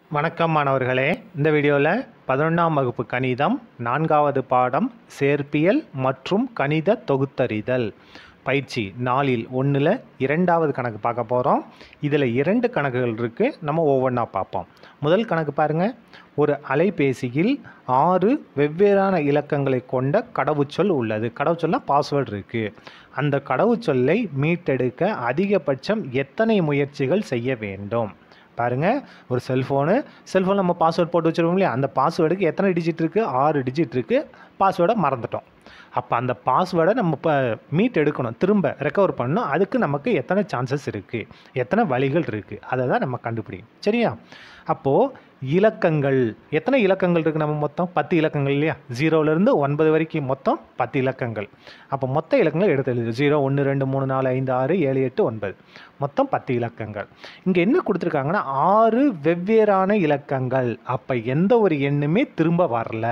வணக்கம் மாணவர்களே இந்த வீடியோவில் பதினொன்றாம் வகுப்பு கணிதம் நான்காவது பாடம் சேர்ப்பியல் மற்றும் கணித தொகுத்தறிதல் பயிற்சி நாலில் ஒன்றில் இரண்டாவது கணக்கு பார்க்க போகிறோம் இதில் இரண்டு கணக்குகள் இருக்குது நம்ம ஒவ்வொன்றா பார்ப்போம் முதல் கணக்கு பாருங்கள் ஒரு அலைபேசியில் ஆறு வெவ்வேறான இலக்கங்களை கொண்ட கடவுச்சொல் உள்ளது கடவுச்சொல்ல பாஸ்வேர்டு இருக்குது அந்த கடவுச்சொல்லை மீட்டெடுக்க அதிகபட்சம் எத்தனை முயற்சிகள் செய்ய வேண்டும் பாருங்க ஒரு செல்ஃபோனு செல்ஃபோன் நம்ம பாஸ்வேர்ட் போட்டு வச்சுருவோம் இல்லையா அந்த பாஸ்வேர்டுக்கு எத்தனை டிஜிட் இருக்குது ஆறு டிஜிட் இருக்குது பாஸ்வேர்டை மறந்துட்டோம் அப்போ அந்த பாஸ்வேர்டை நம்ம இப்போ மீட் எடுக்கணும் திரும்ப ரெக்கவர் பண்ணணும் அதுக்கு நமக்கு எத்தனை சான்சஸ் இருக்குது எத்தனை வழிகள் இருக்குது அதை தான் நம்ம கண்டுபிடிக்கும் சரியா அப்போது இலக்கங்கள் எத்தனை இலக்கங்கள் இருக்குது நம்ம மொத்தம் பத்து இலக்கங்கள் இல்லையா ஜீரோலேருந்து ஒன்பது வரைக்கும் மொத்தம் பத்து இலக்கங்கள் அப்போ மொத்த இலக்கங்கள் எடுத்து எழுது ஜீரோ ஒன்று ரெண்டு மூணு நாலு ஐந்து ஆறு ஏழு எட்டு ஒன்பது மொத்தம் பத்து இலக்கங்கள் இங்கே என்ன கொடுத்துருக்காங்கன்னா ஆறு வெவ்வேறான இலக்கங்கள் அப்போ எந்த ஒரு எண்ணுமே திரும்ப வரல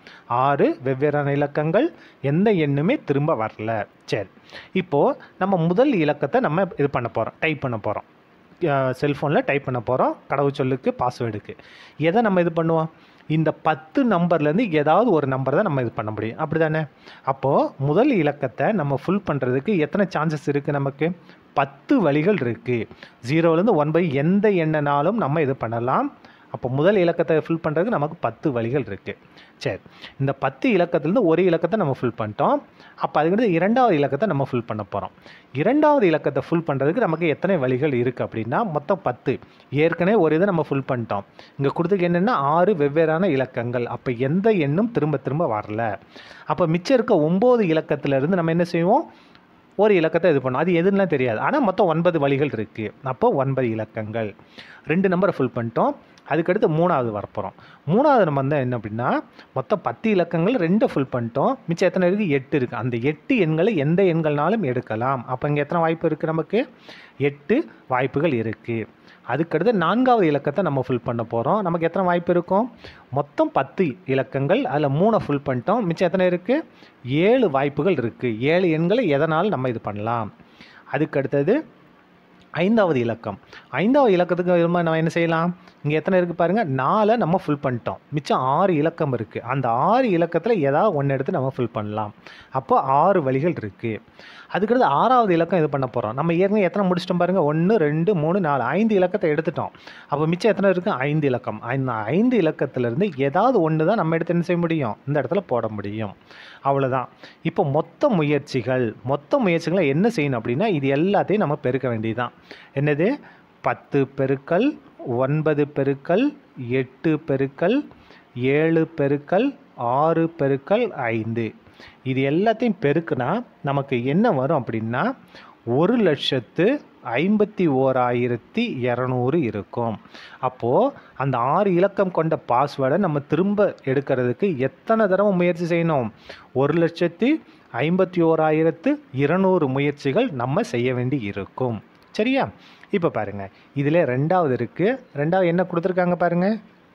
ஆறு வெவ்வேறான இலக்கங்கள் எந்த எண்ணுமே திரும்ப வரல சரி இப்போது நம்ம முதல் இலக்கத்தை நம்ம இது பண்ண போகிறோம் டைப் பண்ண போகிறோம் செல்ஃபோனில் டைப் பண்ண போகிறோம் கடவுச்சொல்லுக்கு பாஸ்வேர்டுக்கு எதை நம்ம இது பண்ணுவோம் இந்த பத்து நம்பர்லேருந்து ஏதாவது ஒரு நம்பர் தான் நம்ம இது பண்ண முடியும் அப்படி தானே அப்போது முதல் இலக்கத்தை நம்ம ஃபுல் பண்ணுறதுக்கு எத்தனை சான்சஸ் இருக்குது நமக்கு பத்து வழிகள் இருக்குது ஜீரோலேருந்து ஒன்பது எந்த எண்ணனாலும் நம்ம இது பண்ணலாம் அப்போ முதல் இலக்கத்தை ஃபில் பண்ணுறதுக்கு நமக்கு பத்து வழிகள் இருக்குது சரி இந்த பத்து இலக்கத்துலேருந்து ஒரு இலக்கத்தை நம்ம ஃபுல் பண்ணிட்டோம் அப்போ அதுக்கடுத்து இரண்டாவது இலக்கத்தை நம்ம ஃபுல் பண்ண போகிறோம் இரண்டாவது இலக்கத்தை ஃபுல் பண்ணுறதுக்கு நமக்கு எத்தனை வழிகள் இருக்குது அப்படின்னா மொத்தம் பத்து ஏற்கனவே ஒரு இதை நம்ம ஃபுல் பண்ணிட்டோம் இங்கே கொடுத்துக்கு என்னென்னா ஆறு வெவ்வேறான இலக்கங்கள் அப்போ எந்த எண்ணும் திரும்ப திரும்ப வரல அப்போ மிச்சம் இருக்க ஒம்பது இலக்கத்திலேருந்து நம்ம என்ன செய்வோம் ஒரு இலக்கத்தை இது பண்ணோம் அது எதுலாம் தெரியாது ஆனால் மொத்தம் ஒன்பது வழிகள் இருக்குது அப்போ ஒன்பது இலக்கங்கள் ரெண்டு நம்பரை ஃபுல் பண்ணிட்டோம் அதுக்கடுத்து மூணாவது வரப்போகிறோம் மூணாவது நம்ம வந்து என்ன அப்படின்னா மொத்தம் பத்து இலக்கங்கள் ரெண்டு ஃபுல் பண்ணிட்டோம் மிச்சம் எத்தனை இருக்குது எட்டு இருக்குது அந்த எட்டு எண்களை எந்த எண்கள்னாலும் எடுக்கலாம் அப்போ இங்கே எத்தனை வாய்ப்பு இருக்குது நமக்கு எட்டு வாய்ப்புகள் இருக்குது அதுக்கடுத்து நான்காவது இலக்கத்தை நம்ம ஃபுல் பண்ண போகிறோம் நமக்கு எத்தனை வாய்ப்பு இருக்கும் மொத்தம் பத்து இலக்கங்கள் அதில் மூணை ஃபுல் பண்ணிட்டோம் மிச்சம் எத்தனை இருக்குது ஏழு வாய்ப்புகள் இருக்குது ஏழு எண்களை எதனாலும் நம்ம இது பண்ணலாம் அதுக்கு அடுத்தது ஐந்தாவது இலக்கம் ஐந்தாவது இலக்கத்துக்கு விரும்ப நம்ம என்ன செய்யலாம் இங்கே எத்தனை இருக்குது பாருங்கள் நாலை நம்ம ஃபுல் பண்ணிட்டோம் மிச்சம் ஆறு இலக்கம் இருக்குது அந்த ஆறு இலக்கத்தில் ஏதாவது ஒன்று எடுத்து நம்ம ஃபில் பண்ணலாம் அப்போ ஆறு வழிகள் இருக்குது அதுக்கடுத்து ஆறாவது இலக்கம் இது பண்ண போகிறோம் நம்ம ஏற்கனவே எத்தனை முடிச்சிட்டோம் பாருங்கள் ஒன்று ரெண்டு மூணு நாலு ஐந்து இலக்கத்தை எடுத்துட்டோம் அப்போ மிச்சம் எத்தனை இருக்குது ஐந்து இலக்கம் அந்த ஐந்து இலக்கத்திலேருந்து ஏதாவது ஒன்று தான் நம்ம எடுத்து என்ன செய்ய முடியும் இந்த இடத்துல போட முடியும் அவ்வளோதான் இப்போ மொத்த முயற்சிகள் மொத்த முயற்சிகளை என்ன செய்யணும் அப்படின்னா இது எல்லாத்தையும் நம்ம பெருக்க வேண்டியதுதான் என்னது பத்து பெருக்கல் ஒன்பது பெருக்கல் எட்டு பெருக்கல் ஏழு பெருக்கல் ஆறு பெருக்கல் ஐந்து இது எல்லாத்தையும் பெருக்குனா நமக்கு என்ன வரும் அப்படின்னா ஒரு லட்சத்து ஐம்பத்தி ஓராயிரத்தி இரநூறு இருக்கும் அப்போது அந்த ஆறு இலக்கம் கொண்ட பாஸ்வேர்டை நம்ம திரும்ப எடுக்கிறதுக்கு எத்தனை தடவை முயற்சி செய்யணும் ஒரு லட்சத்தி ஐம்பத்தி ஓராயிரத்து இருநூறு முயற்சிகள் நம்ம செய்ய வேண்டி இருக்கும் சரியா இப்போ பாருங்கள் இதில் ரெண்டாவது இருக்குது ரெண்டாவது என்ன கொடுத்துருக்காங்க பாருங்கள்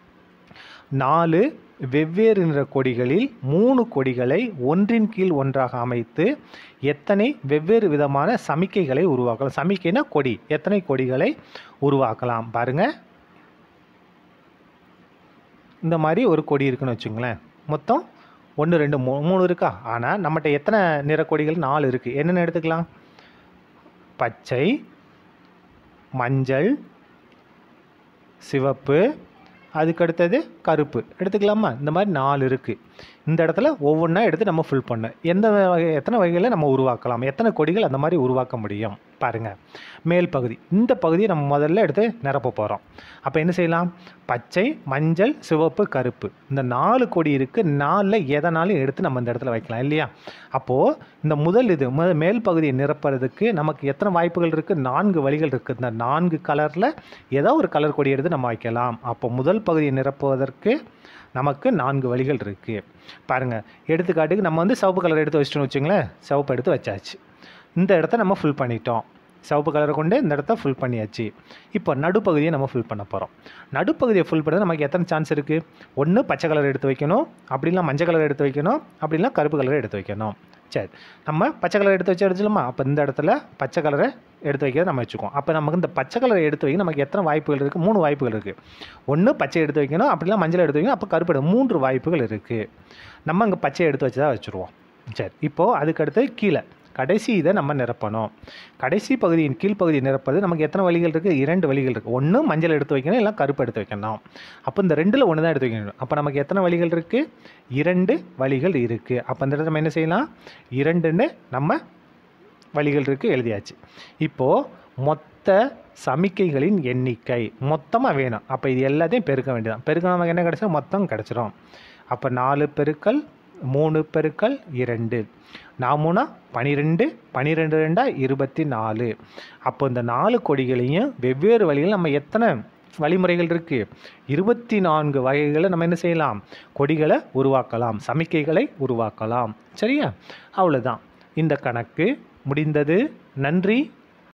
நாலு வெவ்வேறு நிற கொடிகளில் மூணு கொடிகளை ஒன்றின் கீழ் ஒன்றாக அமைத்து எத்தனை வெவ்வேறு விதமான சமிக்கைகளை உருவாக்கலாம் சமிக்கைனா கொடி எத்தனை கொடிகளை உருவாக்கலாம் பாருங்க இந்த மாதிரி ஒரு கொடி இருக்குன்னு வச்சுங்களேன் மொத்தம் ஒன்று ரெண்டு மூ மூணு இருக்கா ஆனால் நம்மகிட்ட எத்தனை நிற கொடிகள் நாலு இருக்குது என்னென்ன எடுத்துக்கலாம் பச்சை மஞ்சள் சிவப்பு அதுக்கடுத்தது கருப்பு எடுத்துக்கலாமா இந்த மாதிரி நாலு இருக்குது இந்த இடத்துல ஒவ்வொன்றா எடுத்து நம்ம ஃபில் பண்ண எந்த வகை எத்தனை வகைகளில் நம்ம உருவாக்கலாம் எத்தனை கொடிகள் அந்த மாதிரி உருவாக்க முடியும் பாருங்கள் மேல் பகுதி இந்த பகுதியை நம்ம முதல்ல எடுத்து நிரப்ப போகிறோம் அப்போ என்ன செய்யலாம் பச்சை மஞ்சள் சிவப்பு கருப்பு இந்த நாலு கொடி இருக்குது நாலில் எதனாலும் எடுத்து நம்ம இந்த இடத்துல வைக்கலாம் இல்லையா அப்போது இந்த முதல் இது முத மேல் பகுதியை நிரப்புறதுக்கு நமக்கு எத்தனை வாய்ப்புகள் இருக்குது நான்கு வழிகள் இருக்குது இந்த நான்கு கலரில் ஏதோ ஒரு கலர் கொடி எடுத்து நம்ம வைக்கலாம் அப்போ முதல் பகுதியை நிரப்புவதற்கு நமக்கு நான்கு வழிகள் இருக்குது பாருங்கள் எடுத்துக்காட்டுக்கு நம்ம வந்து சிவப்பு கலர் எடுத்து வச்சிட்டோம்னு வச்சுங்களேன் சிவப்பு எடுத்து வச்சாச்சு இந்த இடத்த நம்ம ஃபில் பண்ணிட்டோம் சிவப்பு கலரை கொண்டு இந்த இடத்த ஃபில் பண்ணியாச்சு இப்போ நடுப்பகுதியை நம்ம ஃபில் பண்ண போகிறோம் நடுப்பகுதியை ஃபில் பண்ணுறது நமக்கு எத்தனை சான்ஸ் இருக்குது ஒன்று பச்சை கலர் எடுத்து வைக்கணும் அப்படிலாம் மஞ்சள் கலர் எடுத்து வைக்கணும் அப்படிலாம் கருப்பு கலர் எடுத்து வைக்கணும் சரி நம்ம பச்சை கலர் எடுத்து வச்சு எடுத்துலாமா அப்போ இந்த இடத்துல பச்சை கலரை எடுத்து வைக்கிறத நம்ம வச்சுக்குவோம் அப்போ நமக்கு இந்த பச்சை கலரை எடுத்து வைக்க நமக்கு எத்தனை வாய்ப்புகள் இருக்குது மூணு வாய்ப்புகள் இருக்குது ஒன்று பச்சை எடுத்து வைக்கணும் அப்படிலாம் மஞ்சள் எடுத்து வைக்கணும் அப்போ கருப்பு எடுத்து மூன்று வாய்ப்புகள் இருக்குது நம்ம அங்கே பச்சை எடுத்து வச்சு தான் வச்சுருவோம் சரி இப்போது அதுக்கடுத்து கீழே கடைசி இதை நம்ம நிரப்பணும் கடைசி பகுதியின் கீழ்ப்பகுதியை நிரப்பது நமக்கு எத்தனை வழிகள் இருக்குது இரண்டு வழிகள் இருக்குது ஒன்று மஞ்சள் எடுத்து வைக்கணும் இல்லை கருப்பு எடுத்து வைக்கணும் அப்போ இந்த ரெண்டில் ஒன்று தான் எடுத்து வைக்கணும் அப்போ நமக்கு எத்தனை வழிகள் இருக்குது இரண்டு வழிகள் இருக்குது அப்போ இந்த இடத்துல நம்ம என்ன செய்யலாம் இரண்டுன்னு நம்ம வழிகள் இருக்குது எழுதியாச்சு இப்போது மொத்த சமிக்கைகளின் எண்ணிக்கை மொத்தமாக வேணும் அப்போ இது எல்லாத்தையும் பெருக்க வேண்டியதான் பெருக்க நமக்கு என்ன கிடச்சா மொத்தம் கிடச்சிரும் அப்போ நாலு பெருக்கல் மூணு பெருக்கல் இரண்டு நாமூனா பனிரெண்டு பனிரெண்டு ரெண்டா இருபத்தி நாலு அப்போ இந்த நாலு கொடிகளையும் வெவ்வேறு வழிகள் நம்ம எத்தனை வழிமுறைகள் இருக்குது இருபத்தி நான்கு வகைகளை நம்ம என்ன செய்யலாம் கொடிகளை உருவாக்கலாம் சமிக்கைகளை உருவாக்கலாம் சரியா அவ்வளோதான் இந்த கணக்கு முடிந்தது நன்றி